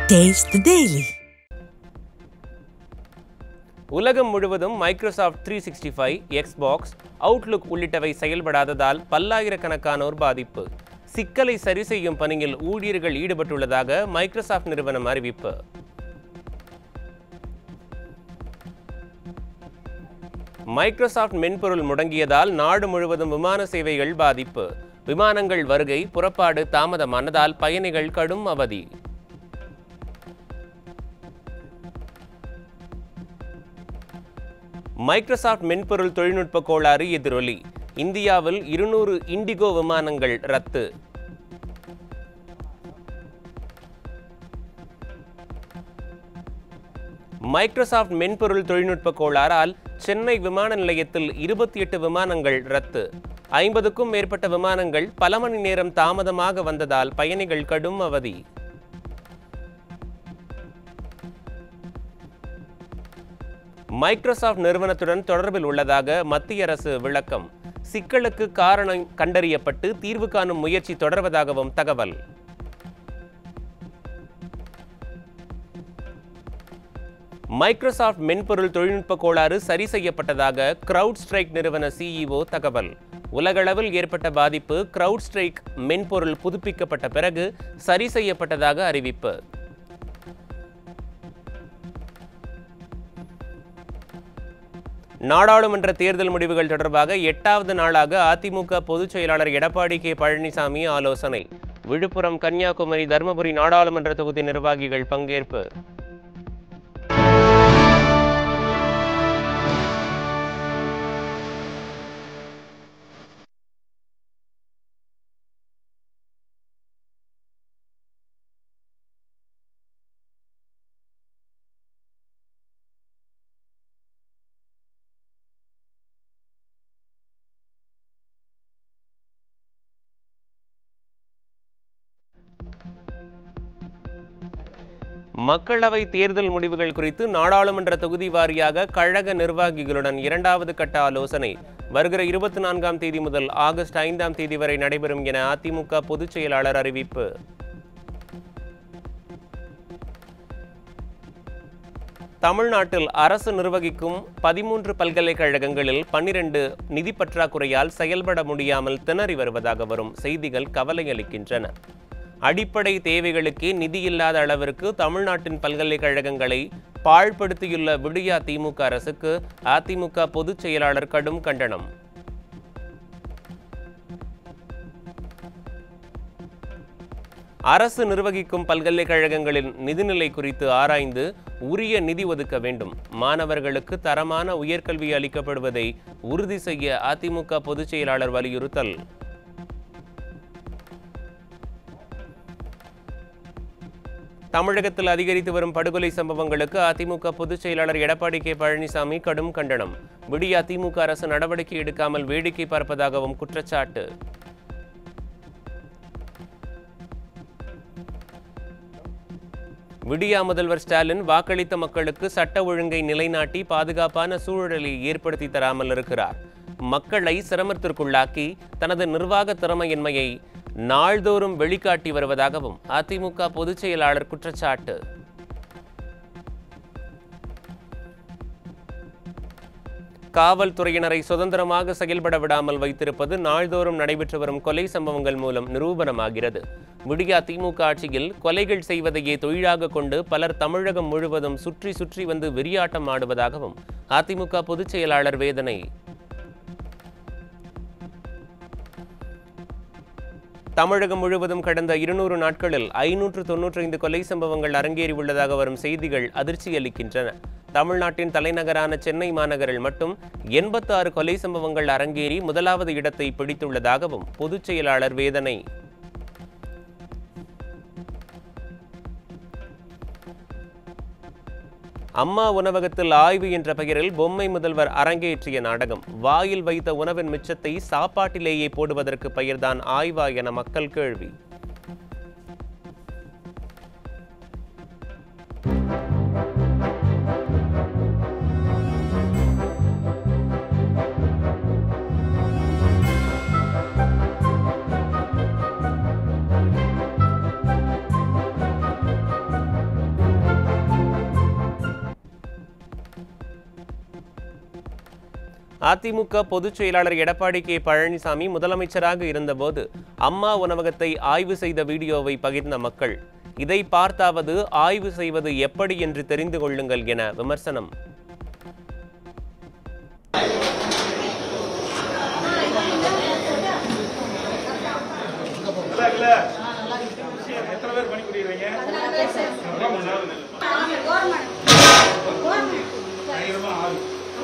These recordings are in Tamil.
Taste the Daily. உலகம் முழுவதும் Microsoft three sixty five Xbox Outlook உள்ளிட்டவை செயல்படாததால் பல்லாயிரக்கணக்கானோர் பாதிப்பு சிக்கலை சரி செய்யும் பணியில் ஊழியர்கள் ஈடுபட்டுள்ளதாக மைக்ரோசாஃப்ட் நிறுவனம் அறிவிப்பு மைக்ரோசாஃப்ட் மென்பொருள் முடங்கியதால் நாடு முழுவதும் விமான சேவைகள் பாதிப்பு விமானங்கள் வருகை புறப்பாடு தாமதமானதால் பயணிகள் கடும் அவதி மைக்ரோசாஃப்ட் மென்பொருள் தொழில்நுட்ப கோளாறு எதிரொலி இந்தியாவில் இருநூறு இண்டிகோ விமானங்கள் ரத்து மைக்ரோசாஃப்ட் மென்பொருள் தொழில்நுட்ப கோளாறால் சென்னை விமான நிலையத்தில் இருபத்தி எட்டு விமானங்கள் ரத்து ஐம்பதுக்கும் மேற்பட்ட விமானங்கள் பல மணி நேரம் தாமதமாக வந்ததால் பயணிகள் கடும் அவதி மைக்ரோசாஃப்ட் நிறுவனத்துடன் தொடர்பில் உள்ளதாக மத்திய அரசு விளக்கம் சிக்கலுக்கு காரணம் கண்டறியப்பட்டு தீர்வு காணும் முயற்சி தொடர்வதாகவும் தகவல் மைக்ரோசாஃப்ட் மென்பொருள் தொழில்நுட்ப கோளாறு சரி செய்யப்பட்டதாக கிரவுட் ஸ்ட்ரைக் நிறுவன சிஇஓ தகவல் உலகளவில் ஏற்பட்ட பாதிப்பு கிரவுட் ஸ்ட்ரைக் மென்பொருள் புதுப்பிக்கப்பட்ட பிறகு சரி செய்யப்பட்டதாக அறிவிப்பு நாடாளுமன்ற தேர்தல் முடிவுகள் தொடர்பாக எட்டாவது நாளாக அதிமுக பொதுச் செயலாளர் எடப்பாடி கே பழனிசாமி ஆலோசனை விழுப்புரம் கன்னியாகுமரி தருமபுரி நாடாளுமன்ற தொகுதி நிர்வாகிகள் பங்கேற்பு மக்களவை தேர்தல் முடிவுகள் குறித்து நாடாளுமன்ற தொகுதி வாரியாக கழக நிர்வாகிகளுடன் இரண்டாவது கட்ட ஆலோசனை வருகிற இருபத்தி நான்காம் தேதி முதல் ஆகஸ்ட் ஐந்தாம் தேதி வரை நடைபெறும் என அதிமுக பொதுச் செயலாளர் அறிவிப்பு தமிழ்நாட்டில் அரசு நிர்வகிக்கும் பதிமூன்று பல்கலைக்கழகங்களில் பன்னிரண்டு நிதி பற்றாக்குறையால் செயல்பட முடியாமல் திணறி வருவதாக வரும் செய்திகள் கவலையளிக்கின்றன அடிப்படை தேவைகளுக்கே நிதி இல்லாத அளவிற்கு தமிழ்நாட்டின் பல்கலைக்கழகங்களை பாழ்படுத்தியுள்ள விடியா திமுக அரசுக்கு அதிமுக பொதுச் செயலாளர் கடும் கண்டனம் அரசு நிர்வகிக்கும் பல்கலைக்கழகங்களின் நிதிநிலை குறித்து ஆராய்ந்து உரிய நிதி ஒதுக்க வேண்டும் மாணவர்களுக்கு தரமான உயர்கல்வி அளிக்கப்படுவதை உறுதி செய்ய அதிமுக பொதுச் செயலாளர் வலியுறுத்தல் தமிழகத்தில் அதிகரித்து வரும் படுகொலை சம்பவங்களுக்கு அதிமுக பொதுச் செயலாளர் எடப்பாடி கே பழனிசாமி கடும் கண்டனம் விடிய அதிமுக அரசு நடவடிக்கை எடுக்காமல் வேடிக்கை பார்ப்பதாகவும் குற்றச்சாட்டு விடியா முதல்வர் ஸ்டாலின் வாக்களித்த மக்களுக்கு சட்ட ஒழுங்கை நிலைநாட்டி பாதுகாப்பான சூழலை ஏற்படுத்தி தராமல் இருக்கிறார் மக்களை சிரமத்திற்குள்ளாக்கி தனது நிர்வாக திறமையின்மையை நாள்தோறும் வெளிக்காட்டி வருவதாகவும் அதிமுக பொதுச் செயலாளர் குற்றச்சாட்டு காவல்துறையினரை சுதந்திரமாக செயல்பட விடாமல் வைத்திருப்பது நாள்தோறும் நடைபெற்று வரும் கொலை சம்பவங்கள் மூலம் நிரூபணமாகிறது விடியா திமுக ஆட்சியில் கொலைகள் செய்வதையே தொழிலாக கொண்டு பலர் தமிழகம் முழுவதும் சுற்றி சுற்றி வந்து வெறியாட்டம் ஆடுவதாகவும் அதிமுக பொதுச் செயலாளர் வேதனை தமிழகம் முழுவதும் கடந்த இருநூறு நாட்களில் ஐநூற்று தொன்னூற்றைந்து கொலை சம்பவங்கள் அரங்கேறியுள்ளதாக வரும் செய்திகள் அதிர்ச்சி அளிக்கின்றன தமிழ்நாட்டின் தலைநகரான சென்னை மாநகரில் மட்டும் எண்பத்தி ஆறு கொலை சம்பவங்கள் அரங்கேறி முதலாவது இடத்தை பிடித்துள்ளதாகவும் பொதுச் செயலாளர் வேதனை அம்மா உணவகத்தில் ஆய்வு என்ற பெயரில் பொம்மை முதல்வர் அரங்கேற்றிய நாடகம் வாயில் வைத்த உணவின் மிச்சத்தை சாப்பாட்டிலேயே போடுவதற்கு பெயர்தான் ஆய்வா என மக்கள் கேள்வி அதிமுக பொதுச் செயலாளர் எடப்பாடி கே பழனிசாமி முதலமைச்சராக இருந்தபோது அம்மா உணவகத்தை ஆய்வு செய்த வீடியோவை பகிர்ந்த மக்கள் இதை பார்த்தாவது ஆய்வு செய்வது எப்படி என்று தெரிந்து கொள்ளுங்கள் என விமர்சனம் நல்லா இருக்குல்ல எத்தனை பேர் பணிபுரியுறீங்க பயங்கரமா ஆறு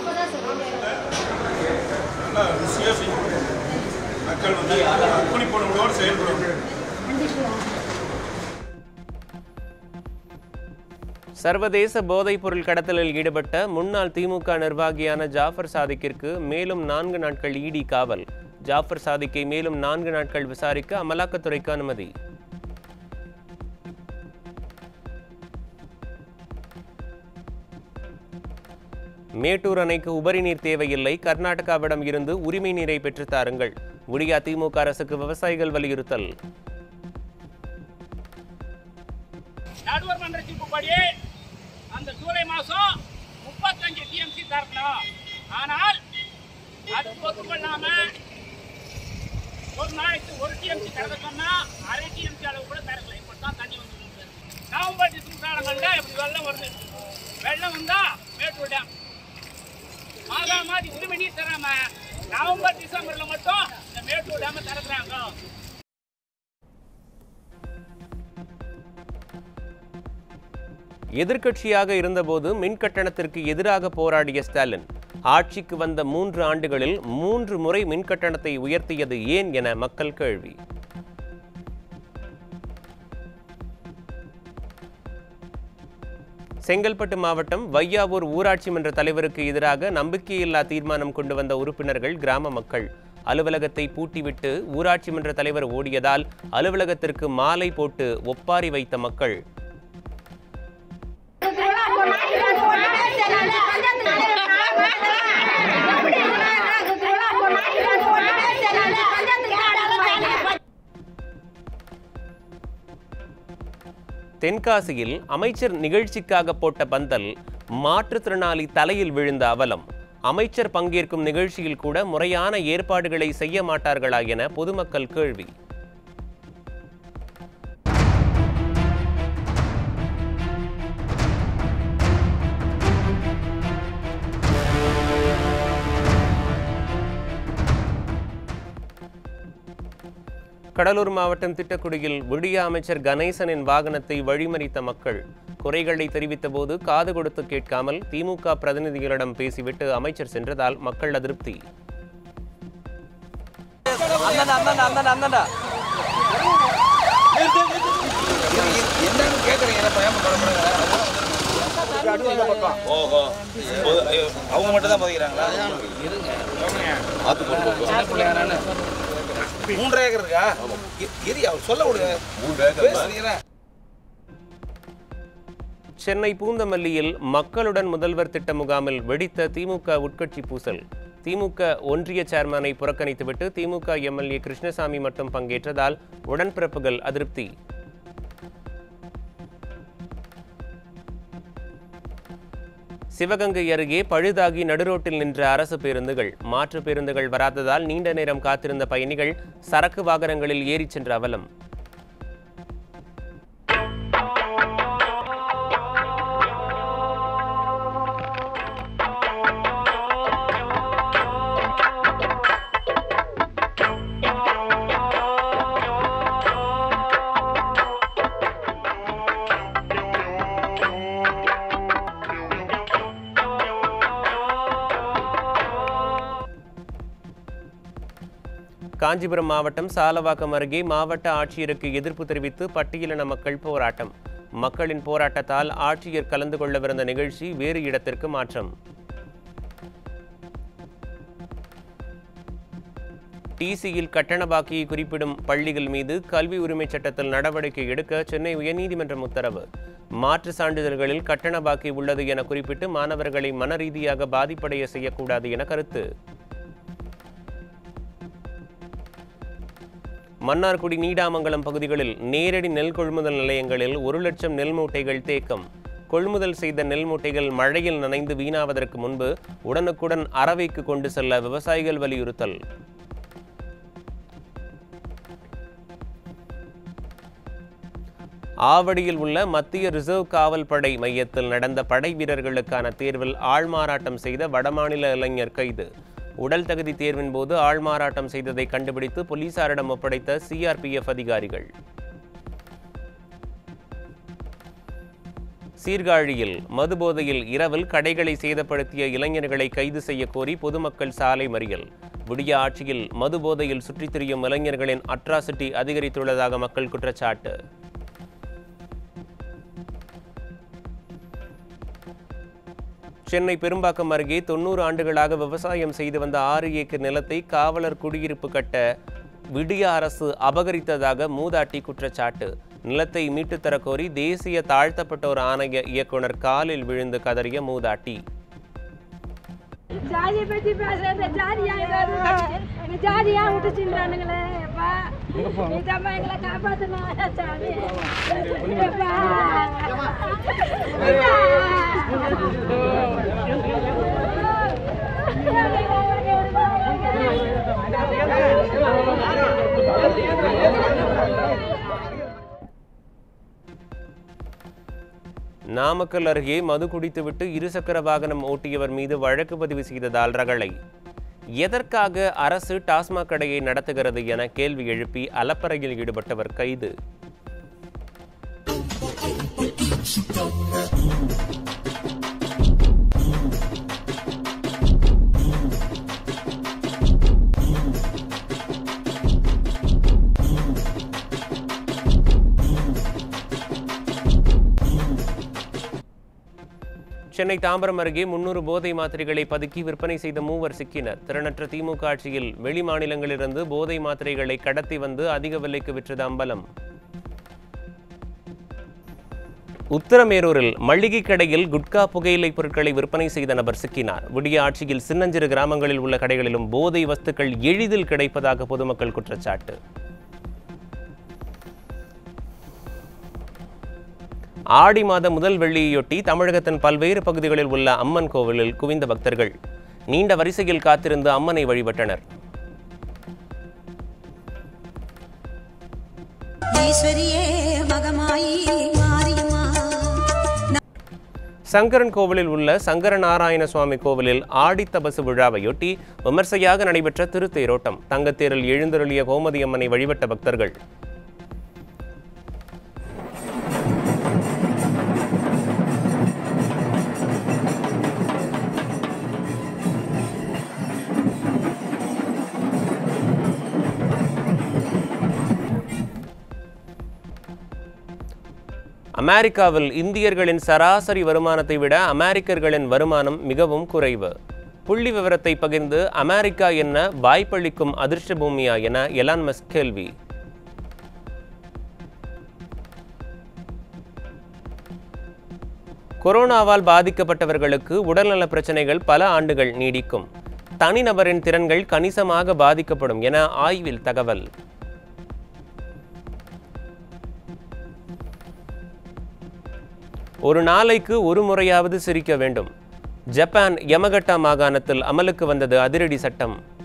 நல்லா ருசியாக செய்யும் மக்கள் வந்து அர்ப்பணிப்புணர்வோடு செயல்படுவாங்க சர்வதேச போதைப்பொருள் கடத்தலில் ஈடுபட்ட முன்னாள் திமுக நிர்வாகியான ஜாஃபர் சாதிக்கிற்கு மேலும் நான்கு நாட்கள் இடி காவல் ஜாஃபர் சாதிக்கை மேலும் நான்கு நாட்கள் விசாரிக்க அமலாக்கத்துறைக்கு அனுமதி மேட்டூர் அணைக்கு உபரி நீர் தேவையில்லை கர்நாடகாவிடம் இருந்து உரிமை நீரை பெற்றுத் தாருங்கள் விடியா திமுக அரசுக்கு விவசாயிகள் வலியுறுத்தல் நடுவர் மன்ற தீர்ப்புப்படி அந்த ஜூலை மாசம் முப்பத்தஞ்சு டிஎம்சி தரணும் ஆனால் அது ஒத்துக்கொள்ளாம ஒரு நாளைக்கு ஒரு டிஎம்சி தர சொன்னா அரை டிஎம்சி அளவு கூட தரல இப்படித்தான் தண்ணி வந்து நவம்பர் டிசம்பர் காலங்கள்ல இப்படி வெள்ளம் வருது வெள்ளம் வந்தா மேட்டூர் டேம் மாதா மாதிரி உரிமை நீர் தராம நவம்பர் டிசம்பர்ல மட்டும் இந்த மேட்டூர் டேம் திறக்கிறாங்க எதிர்க்கட்சியாக இருந்தபோது மின் கட்டணத்திற்கு எதிராக போராடிய ஸ்டாலின் ஆட்சிக்கு வந்த மூன்று ஆண்டுகளில் மூன்று முறை மின் கட்டணத்தை உயர்த்தியது ஏன் என மக்கள் கேள்வி செங்கல்பட்டு மாவட்டம் வையாவூர் ஊராட்சி மன்ற தலைவருக்கு எதிராக நம்பிக்கையில்லா தீர்மானம் கொண்டு வந்த உறுப்பினர்கள் கிராம மக்கள் அலுவலகத்தை பூட்டிவிட்டு ஊராட்சி மன்ற தலைவர் ஓடியதால் அலுவலகத்திற்கு மாலை போட்டு ஒப்பாரி வைத்த மக்கள் தென்காசியில் அமைச்சர் நிகழ்ச்சிக்காக போட்ட பந்தல் மாற்றுத்திறனாளி தலையில் விழுந்த அவலம் அமைச்சர் பங்கேற்கும் நிகழ்ச்சியில் கூட முறையான ஏற்பாடுகளை செய்ய மாட்டார்களா என பொதுமக்கள் கேள்வி கடலூர் மாவட்டம் திட்டக்குடியில் விடிய அமைச்சர் கணேசனின் வாகனத்தை வழிமறித்த மக்கள் குறைகளை தெரிவித்தபோது காது கொடுத்து கேட்காமல் திமுக பிரதிநிதிகளிடம் பேசிவிட்டு அமைச்சர் சென்றதால் மக்கள் அதிருப்தி அண்ணன் அண்ணன் அண்ணன் அண்ணன்டா என்னன்னு கேக்குறீங்க என்ன பயம் ஓஹோ பொது- ஐயோ, அவங்க மட்டும் தான் பதிக்கிறாங்களா சின்ன பிள்ளையா நானு மூன்றரை ஏக்கர் இருக்கா இ- இரு அவர் சொல்ல விடுங்க பேசுறீங்களா சென்னை பூந்தமல்லியில் மக்களுடன் முதல்வர் திட்ட முகாமில் வெடித்த திமுக உட்கட்சி பூசல் திமுக ஒன்றிய சேர்மனை புறக்கணித்துவிட்டு திமுக எம்எல்ஏ கிருஷ்ணசாமி மட்டும் பங்கேற்றதால் உடன்பிறப்புகள் அதிருப்தி சிவகங்கை அருகே பழுதாகி நடுரோட்டில் நின்ற அரசு பேருந்துகள் மாற்று பேருந்துகள் வராததால் நீண்ட நேரம் காத்திருந்த பயணிகள் சரக்கு வாகனங்களில் ஏறிச் சென்ற அவலம் காஞ்சிபுரம் மாவட்டம் சாலவாக்கம் அருகே மாவட்ட ஆட்சியருக்கு எதிர்ப்பு தெரிவித்து பட்டியலின மக்கள் போராட்டம் மக்களின் போராட்டத்தால் ஆட்சியர் கலந்து கொள்ளவிருந்த நிகழ்ச்சி வேறு இடத்திற்கு மாற்றம் டிசியில் கட்டண பாக்கியை குறிப்பிடும் பள்ளிகள் மீது கல்வி உரிமைச் சட்டத்தில் நடவடிக்கை எடுக்க சென்னை உயர்நீதிமன்றம் உத்தரவு மாற்று சான்றிதழ்களில் கட்டண பாக்கி உள்ளது என குறிப்பிட்டு மாணவர்களை மனரீதியாக பாதிப்படைய செய்யக்கூடாது என கருத்து மன்னார்குடி நீடாமங்கலம் பகுதிகளில் நேரடி நெல் கொள்முதல் நிலையங்களில் ஒரு லட்சம் நெல் மூட்டைகள் தேக்கம் கொள்முதல் செய்த நெல் மூட்டைகள் மழையில் நனைந்து வீணாவதற்கு முன்பு உடனுக்குடன் அரவைக்கு கொண்டு செல்ல விவசாயிகள் வலியுறுத்தல் ஆவடியில் உள்ள மத்திய ரிசர்வ் காவல் படை மையத்தில் நடந்த படை வீரர்களுக்கான தேர்வில் ஆள்மாறாட்டம் செய்த வடமாநில இளைஞர் கைது உடல் தகுதி தேர்வின் போது ஆள்மாறாட்டம் செய்ததை கண்டுபிடித்து போலீசாரிடம் ஒப்படைத்த சிஆர்பிஎஃப் அதிகாரிகள் சீர்காழியில் மதுபோதையில் இரவில் கடைகளை சேதப்படுத்திய இளைஞர்களை கைது செய்ய கோரி பொதுமக்கள் சாலை மறியல் விடிய ஆட்சியில் மதுபோதையில் சுற்றித் திரியும் இளைஞர்களின் அட்ராசிட்டி அதிகரித்துள்ளதாக மக்கள் குற்றச்சாட்டு சென்னை பெரும்பாக்கம் அருகே தொண்ணூறு ஆண்டுகளாக விவசாயம் செய்து வந்த ஆறு ஏக்கர் நிலத்தை காவலர் குடியிருப்பு கட்ட விடிய அரசு அபகரித்ததாக மூதாட்டி குற்றச்சாட்டு நிலத்தை மீட்டுத் தரக் கோரி தேசிய தாழ்த்தப்பட்டோர் ஆணைய இயக்குனர் காலில் விழுந்து கதறிய மூதாட்டி ஜாதியை பத்தி பேசுறது ஜாதியா ஏதாவது எங்க ஜாதியா விட்டு சின்றானுங்களே அப்பா இதம்மா எங்களை காப்பாத்தணும் சாமி அப்பா. நாமக்கல் அருகே மது குடித்துவிட்டு இருசக்கர வாகனம் ஓட்டியவர் மீது வழக்கு பதிவு செய்ததால் ரகளை எதற்காக அரசு டாஸ்மாக் கடையை நடத்துகிறது என கேள்வி எழுப்பி அலப்பறையில் ஈடுபட்டவர் கைது சென்னை தாம்பரம் அருகே முன்னூறு போதை மாத்திரைகளை பதுக்கி விற்பனை செய்த மூவர் சிக்கினர் திறனற்ற திமுக ஆட்சியில் வெளி மாநிலங்களிலிருந்து போதை மாத்திரைகளை கடத்தி வந்து அதிக விலைக்கு விற்றது அம்பலம் உத்தரமேரூரில் மளிகை கடையில் குட்கா புகையிலை பொருட்களை விற்பனை செய்த நபர் சிக்கினார் விடிய ஆட்சியில் சின்னஞ்சிறு கிராமங்களில் உள்ள கடைகளிலும் போதை வஸ்துக்கள் எளிதில் கிடைப்பதாக பொதுமக்கள் குற்றச்சாட்டு ஆடி மாத முதல் வெள்ளியையொட்டி தமிழகத்தின் பல்வேறு பகுதிகளில் உள்ள அம்மன் கோவிலில் குவிந்த பக்தர்கள் நீண்ட வரிசையில் காத்திருந்து அம்மனை வழிபட்டனர் ஈஸ்வரியே மகமாயி மாரியம்மா சங்கரன் கோவிலில் உள்ள சங்கர நாராயண சுவாமி கோவிலில் ஆடி தபசு விழாவையொட்டி விமர்சையாக நடைபெற்ற திருத்தேரோட்டம் தங்கத்தேரில் எழுந்தருளிய கோமதி அம்மனை வழிபட்ட பக்தர்கள் அமெரிக்காவில் இந்தியர்களின் சராசரி வருமானத்தை விட அமெரிக்கர்களின் வருமானம் மிகவும் குறைவு புள்ளி விவரத்தை பகிர்ந்து அமெரிக்கா என்ன வாய்ப்பளிக்கும் அதிர்ஷ்ட பூமியா என எலான் மஸ்க் கேள்வி கொரோனாவால் பாதிக்கப்பட்டவர்களுக்கு உடல்நல பிரச்சனைகள் பல ஆண்டுகள் நீடிக்கும் தனிநபரின் திறன்கள் கணிசமாக பாதிக்கப்படும் என ஆய்வில் தகவல் ஒரு நாளைக்கு ஒரு முறையாவது சிரிக்க வேண்டும் ஜப்பான் யமகட்டா மாகாணத்தில் அமலுக்கு வந்தது அதிரடி சட்டம்